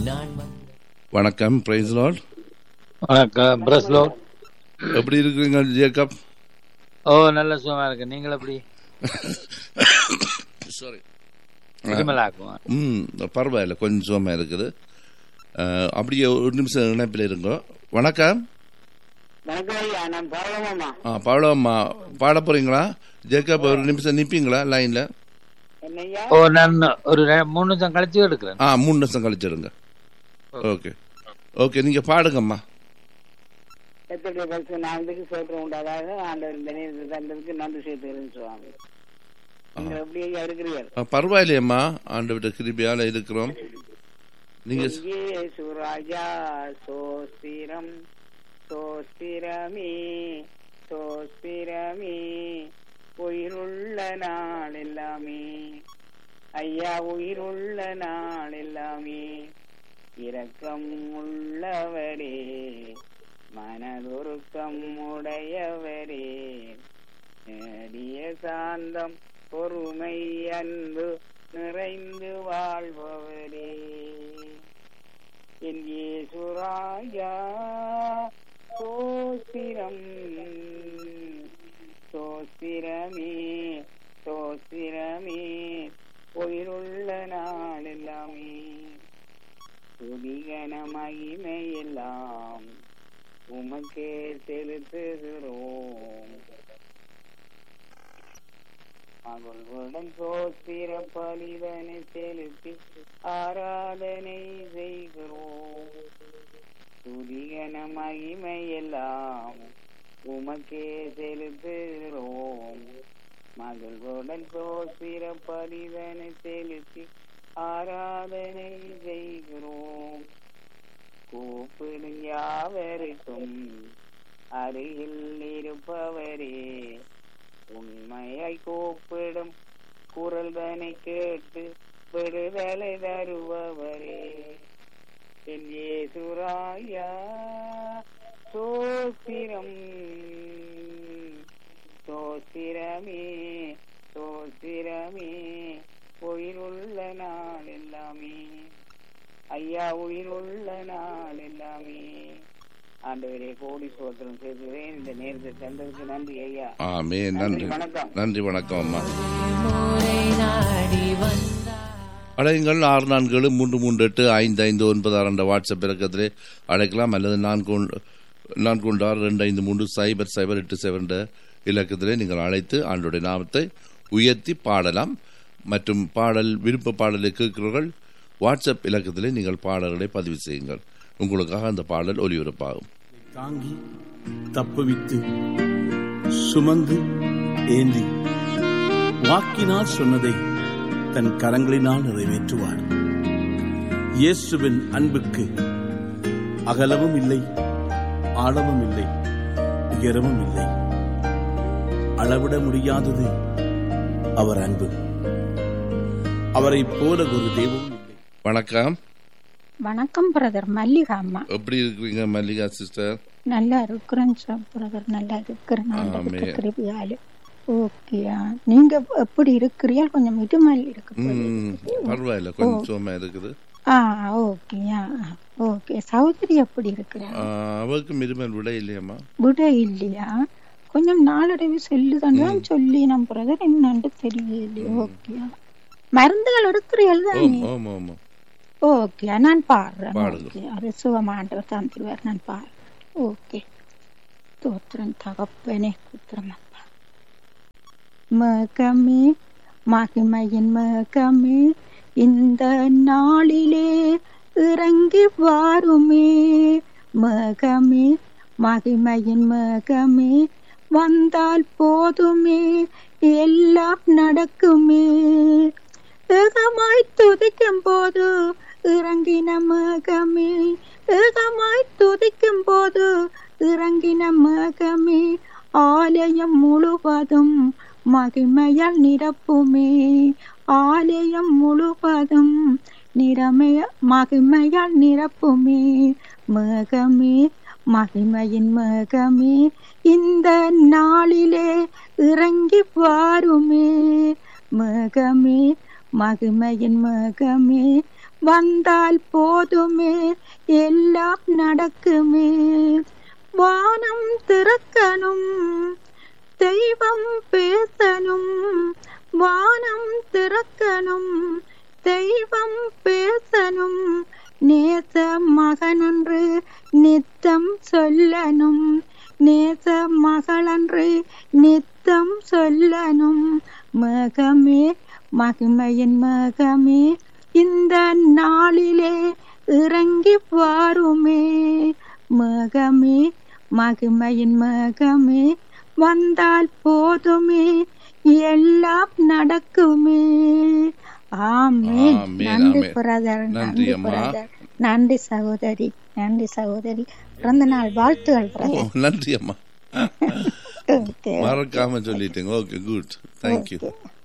நாள் வந்து வணக்கம் பிரைஸ் லார்ட் வணக்கம் பிரஸ்லோ எப்படி இருக்கிறீங்க ஜேக்கப் ஓ நல்ல சுகமா இருக்கு நீங்கள் எப்படி சாரி திருமலாக்கும் ம் பரவாயில்ல கொஞ்சம் சுகமாக இருக்குது அஹ், அப்படியே ஒரு நிமிஷம் இணைப்பில் இருங்க வணக்கம் வணக்கம் ஐயா நான் பாவமாமா ஆ பாடம்மா பாட போறீங்களா ஜேக்கப் ஒரு நிமிஷம் நிற்பீங்களா லைனில் என்னய்யா ஓ நான் ஒரு ரெ- மூணு நிமிஷம் கழிச்சு எடுக்கிறேன் ஆ மூணு நிமிஷம் கழிச்சிடுங்க ஓகே ஓகே நீங்கள் பாடுங்கம்மா எத்தனை பரிசு நாளுக்கு சோத்திரம் உண்டாதாக ஆண்டவர் இந்த நேரத்தில் தந்ததுக்கு நன்றி செய்துகிறேன் சுவாமி நீங்கள் எப்படி ஐயா இருக்கிறீர்கள் ஆ, பரவாயில்லையம்மா ஆண்டு கிருபியால் இருக்கிறோம் நீங்கள் சுராஜா சோஸ்திரம் சோஸ்திரமே சோஸ்திரமே உயிருள்ள நாள் எல்லாமே ஐயா உயிருள்ள நாள் எல்லாமே இரக்கம் உள்ளவரே மனதுருக்கம் உடையவரே நேடிய சாந்தம் பொறுமை அன்பு நிறைந்து வாழ்பவரே என் சுராஜா சோசிரம் சோசிரமே சோசிரமே உயிருள்ள நாள் எல்லாமே துதிகன மகிமையெல்லாம் உமக்கே செலுத்துகிறோம் மகளுடன் சோத்திர பலிதனை செலுத்தி ஆராதனை செய்கிறோம் துதிகன மகிமையெல்லாம் உமக்கே செலுத்துகிறோம் மகளுடன் சோத்திர பலிதனை செலுத்தி ஆராதனை செய்கிறோம் கூப்பிடும் யாவருக்கும் அருகில் இருப்பவரே உண்மையாய் கூப்பிடும் குரல்தனை கேட்டு விடுதலை தருபவரே என் ஏசுராயா சோத்திரம் சோத்திரமே சோத்திரமே உயிருள்ள நாள் எல்லாமே ஐயா உயிருள்ள நாள் எல்லாமே ஆண்டவரே கோடி சோத்திரம் செய்கிறேன் இந்த நேரத்தை தந்ததுக்கு நன்றி ஐயா ஆமே நன்றி வணக்கம். நன்றி வணக்கம் அம்மா முறை நாடி வந்தார் அழையுங்கள் ஆறு நான்கு ஏழு மூன்று மூன்று எட்டு ஐந்து ஐந்து ஒன்பது ஆறு என்ற வாட்ஸ்அப் இலக்கத்திலே அழைக்கலாம் அல்லது நான்கு ஒன்று- நான்கு ஒன்று ஆறு ரெண்டு ஐந்து மூன்று சைபர் சைபர் எட்டு சைபர் என்ற இலக்கத்திலே நீங்கள் அழைத்து ஆண்டுடைய நாமத்தை உயர்த்தி பாடலாம் மற்றும் பாடல் விருப்ப பாடலை கேட்கிறவர்கள் வாட்ஸ்அப் இலக்கத்திலே நீங்கள் பாடல்களை பதிவு செய்யுங்கள் உங்களுக்காக அந்த பாடல் ஒலிபரப்பாகும் தாங்கி தப்புவித்து சுமந்து ஏந்தி வாக்கினால் சொன்னதை தன் கரங்களினால் நிறைவேற்றுவார் இயேசுவின் அன்புக்கு அகலமும் இல்லை ஆழமும் இல்லை உயரமும் இல்லை அளவிட முடியாதது அவர் அன்பு அவரை போல ஒரு தெய்வம் இல்லை வணக்கம் வணக்கம் பிரதர் மல்லிகா அம்மா எப்படி இருக்கிறீங்க மல்லிகா சிஸ்டர் நல்லா இருக்கிறேன் சார் பிரதர் நல்லா இருக்கிறேன் ஆண்டவருக்கு ஆமென். கிருபையால ஓகேயா நீங்க எப்படி இருக்கிறீர்கள் கொஞ்சம் இதுமல் இருக்கு ம் பரவாயில்ல கொஞ்சம் சுகமா இருக்குது ஆ ஓகேயா ஓகே சௌதரி எப்படி இருக்கிறார் ஆ, அவருக்கு மிருமல் விட இல்லையம்மா விட இல்லையா கொஞ்சம் நாளடைவு சொல்லுதான் தான் சொல்லி நம் பிரதர் என்னன்னு தெரியலையே ஓகேயா மருந்துகள் எடுக்கிறீர்கள் ஓ தானே ஆமா ஆமா ஓகே நான் பாடுறேன் பாடுங்க. ஓகே அது சுகமாண்டவர் தந்துருவார் நான் பாடுறேன் ஓகே தோத்திரம் தகப்பனே குத்திரம் அப்பா மகமே மகிமையின் மகமே இந்த நாளிலே இறங்கி வாருமே மகமே மகிமையின் மகமே வந்தால் போதுமே எல்லாம் நடக்குமே ஏகமாய் துதிக்கும் போது இறங்கின மகமே ஏகமாய் துதிக்கும் போது இறங்கின மகமே ஆலயம் முழுவதும் மகிமையால் நிரப்புமே ஆலயம் முழுவதும் நிறமைய மகிமையால் நிரப்புமே மகமே மகிமையின் மகமே இந்த நாளிலே இறங்கி வாருமே மகமே மகிமையின் மகமே வந்தால் போதுமே எல்லாம் நடக்குமே வானம் திறக்கணும் தெய்வம் பேசணும் வானம் திறக்கணும் தெய்வம் பேசணும் நேச மகனன்று நித்தம் சொல்லணும் நேச மகளன்று நித்தம் சொல்லணும் மகமே மகிமையின் மகமே இந்த நாளிலே இறங்கி வாருமே மகமே மகிமையின் மகமே வந்தால் போதுமே எல்லாம் நடக்குமே ஆமென் ஆமென், நன்றி ஆமென். பிரதர் நன்றி நன்றி அம்மா. பிரதர் நன்றி சகோதரி நன்றி சகோதரி பிறந்த நாள் வாழ்த்துகள் ஓ பிரதர் நன்றி அம்மா ஓகே மறக்காம சொல்லிட்டீங்க ஓகே குட் தேங்க்யூ ஓகே